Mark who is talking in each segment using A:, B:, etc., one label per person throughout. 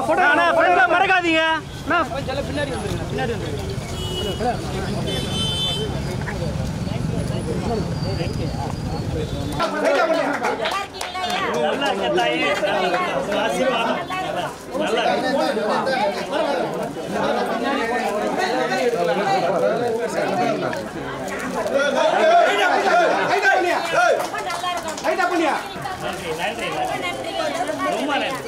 A: அண்ணா ஃப்ரெண்ட்ல மறக்காதீங்க நல்லா இருக்க தாயி ஆசீர்வாதம் நல்லா இருக்கு. நன்றி நன்றி நன்றி ரொம்ப நன்றி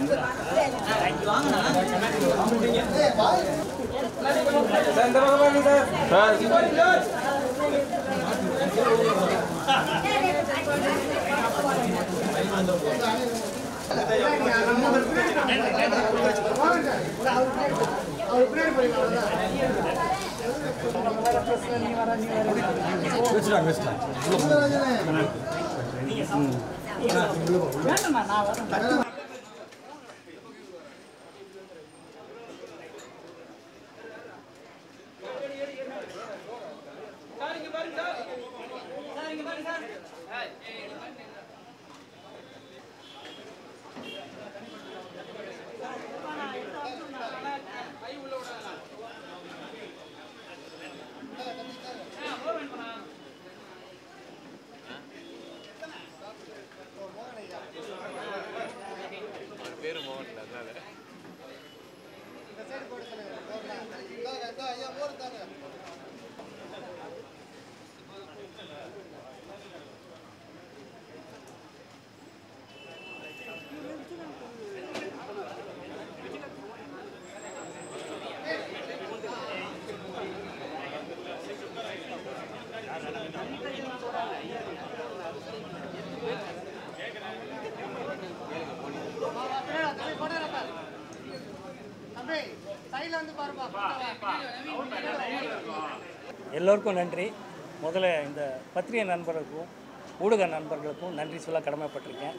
A: எல்லோருக்கும் நன்றி முதல்ல இந்த பத்திரிகை நண்பர்களுக்கும் ஊடக நண்பர்களுக்கும் நன்றி சொல்ல கடமைப்பட்டிருக்கேன்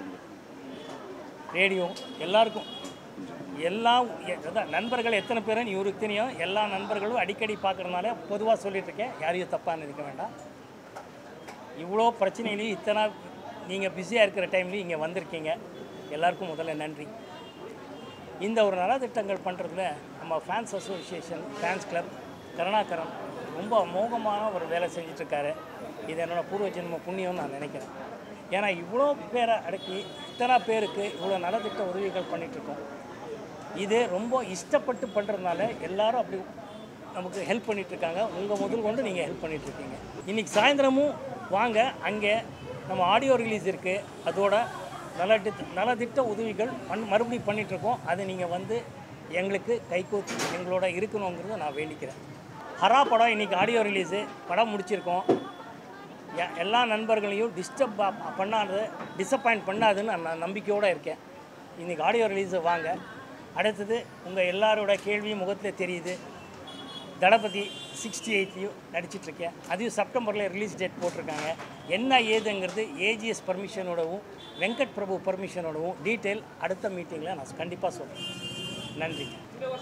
A: ரேடியோ எல்லாருக்கும் எல்லா எ- அதான் நண்பர்கள் எத்தனை பேருன்னு இவருக்கு தெரியும் எல்லா நண்பர்களும் அடிக்கடி பார்க்குறதுனால பொதுவாக சொல்லிட்டு இருக்கேன் யாரையும் தப்பாக நினைக்க வேண்டாம் இவ்வளோ பிரச்சனையிலையும் இத்தனை நீங்கள் பிஸியாக இருக்கிற டைம்லையும் இங்கே வந்திருக்கீங்க எல்லாருக்கும் முதல்ல நன்றி இந்த ஒரு நலத்திட்டங்கள் பண்ணுறதுல நம்ம fans association fans club Karunakaran ரொம்ப அமோகமான ஒரு வேலை செஞ்சிட்ருக்காரு இது என்னோட பூர்வ ஜென்ம புண்ணியம்னு நான் நினைக்கிறேன் ஏன்னா இவ்வளோ பேரை அடக்கி இத்தனை பேருக்கு இவ்வளோ நலத்திட்ட உதவிகள் பண்ணிகிட்ருக்கோம் இது ரொம்ப இஷ்டப்பட்டு பண்ணுறதுனால எல்லாரும் அப்படி நமக்கு ஹெல்ப் பண்ணிகிட்ருக்காங்க உங்கள் முதல் கொண்டு நீங்கள் ஹெல்ப் பண்ணிகிட்ருக்கீங்க இன்றைக்கி சாயந்தரமும் வாங்க அங்கே நம்ம ஆடியோ ரிலீஸ் இருக்குது அதோட நலத்திட்ட நலத்திட்ட உதவிகள் பண் மறுபடியும் பண்ணிகிட்ருக்கோம் அதை நீங்கள் வந்து எங்களுக்கு கைகோத்து எங்களோட இருக்கணுங்கிறத நான் வேண்டிக்கிறேன் ஹரா படம் இன்றைக்கி ஆடியோ ரிலீஸு படம் முடிச்சிருக்கோம் எ- எல்லா நண்பர்களையும் டிஸ்டர்ப் பண்ணாது டிசப்பாயிண்ட் பண்ணாதுன்னு நான் நம்பிக்கையோடு இருக்கேன் இன்றைக்கி ஆடியோ ரிலீஸு வாங்க அடுத்தது உங்கள் எல்லாரோட கேள்வியும் முகத்தில் தெரியுது தளபதி சிக்ஸ்டி எயிட்லேயும் நடிச்சிட்ருக்கேன் அதையும் செப்டம்பரில் ரிலீஸ் டேட் போட்டிருக்காங்க என்ன ஏதுங்கிறது ஏஜிஎஸ் பர்மிஷனோடவும் வெங்கட் பிரபு பர்மிஷனோடவும் டீட்டெயில் அடுத்த மீட்டிங்கில் நான் கண்டிப்பாக சொல்கிறேன் நன்றிங்க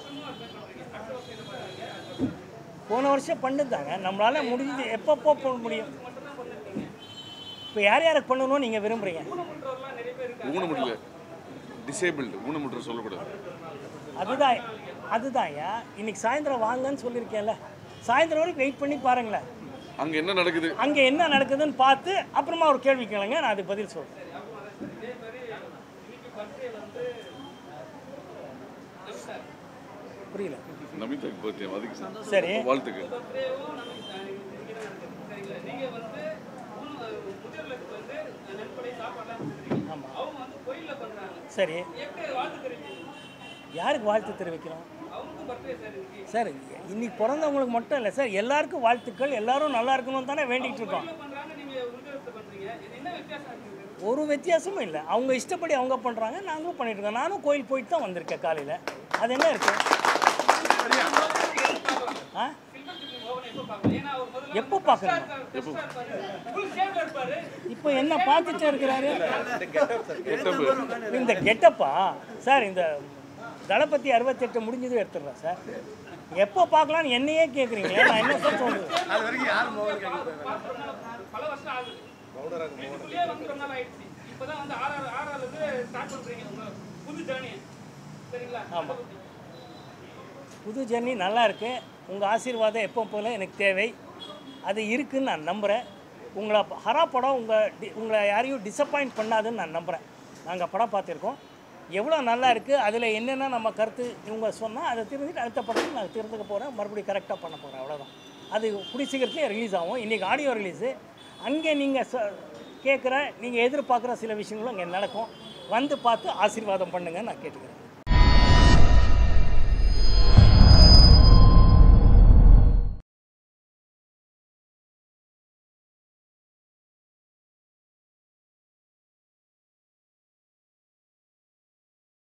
A: போன வருஷம் பண்ணுதாங்க நம்மளால் முடிஞ்சது எப்பப்போ போக முடியும் இப்போ யார் யாருக்கு பண்ணணும்னு நீங்கள் விரும்புகிறீங்க
B: ஊனமுடியல டிசேபிள்டு ஊனமுற்ற சொல்லக்கூடாது
A: அதுதான் அதுதான்யா இன்னைக்கு சாயந்தரம் வாங்கன்னு சொல்லியிருக்கேன்ல சாயந்தரம் வரைக்கும் வெயிட் பண்ணி பாருங்களேன்
B: அங்க என்ன நடக்குது
A: அங்கே என்ன நடக்குதுன்னு பார்த்து அப்புறமா ஒரு கேள்வி கேளுங்க நான் அதுக்கு பதில் சொல்கிறேன் புரியல
B: நமிதாக்கு பர்த்டே அதுக்கு
A: சரி
B: வாழ்த்துக்கள்
A: ஆமாம் சரி யாருக்கு வாழ்த்து தெரிவிக்கிறோம் சார் இன்னைக்கு பிறந்தவங்களுக்கு மட்டும் இல்லை சார் எல்லாருக்கும் வாழ்த்துக்கள் எல்லாரும் நல்லா இருக்கணும்னு தானே வேண்டிகிட்டு இருக்கோம் ஒரு வித்தியாசமும் இல்லை அவங்க இஷ்டப்படி அவங்க பண்ணுறாங்க நாங்களும் பண்ணிட்டு இருக்கோம் நானும் கோயில் போயிட்டு தான் வந்திருக்கேன் காலையில் அது என்ன இருக்கு ஆ எப்போ பார்க்கணும் இப்போ என்ன பார்த்துட்டே இருக்கிறாரு இந்த கெட்டப்பா சார் இந்த தளபதி அறுபத்தெட்டு முடிஞ்சதும் எடுத்துடுறேன் சார் எப்போ பார்க்கலாம்னு என்னையே கேட்குறீங்களே நான் என்ன சார் சொல்றது
C: பல வருஷம் ஆகுது இதுக்குள்ளேயே வந்து ரொம்ப நாள் ஆயிடுச்சு இப்பதான் வந்து ஆர்ஆர் ஆர்ஆர் வந்து ஸ்டார்ட் பண்றீங்க உங்க புது ஜேர்னியை
A: ஆமாம் புது ஜெர்னி நல்லா இருக்கு உங்கள் ஆசீர்வாதம் எப்போ போல எனக்கு தேவை அது இருக்குன்னு நான் நம்புகிறேன் உங்களை ஹரா படம் உங்கள் டி உங்களை யாரையும் டிசப்பாயிண்ட் பண்ணாதுன்னு நான் நம்புகிறேன் நாங்கள் படம் பார்த்துருக்கோம் எவ்வளோ நல்லா இருக்குது அதில் என்னென்ன நம்ம கருத்து இவங்க சொன்னால் அதை தெரிஞ்சுட்டு அடுத்த படத்துக்கு நான் தெரிஞ்சுக்க போகிறேன் மறுபடியும் கரெக்டாக பண்ண போகிறேன் அவ்வளோதான் அது கூடிய சீக்கிரத்துலேயே ரிலீஸ் ஆகும் இன்றைக்கி ஆடியோ ரிலீஸு அங்கே நீங்கள் ச கேட்குற நீங்கள் எதிர்பார்க்குற சில விஷயங்களும் இங்கே நடக்கும் வந்து பார்த்து ஆசீர்வாதம் பண்ணுங்க நான் கேட்டுக்கிறேன்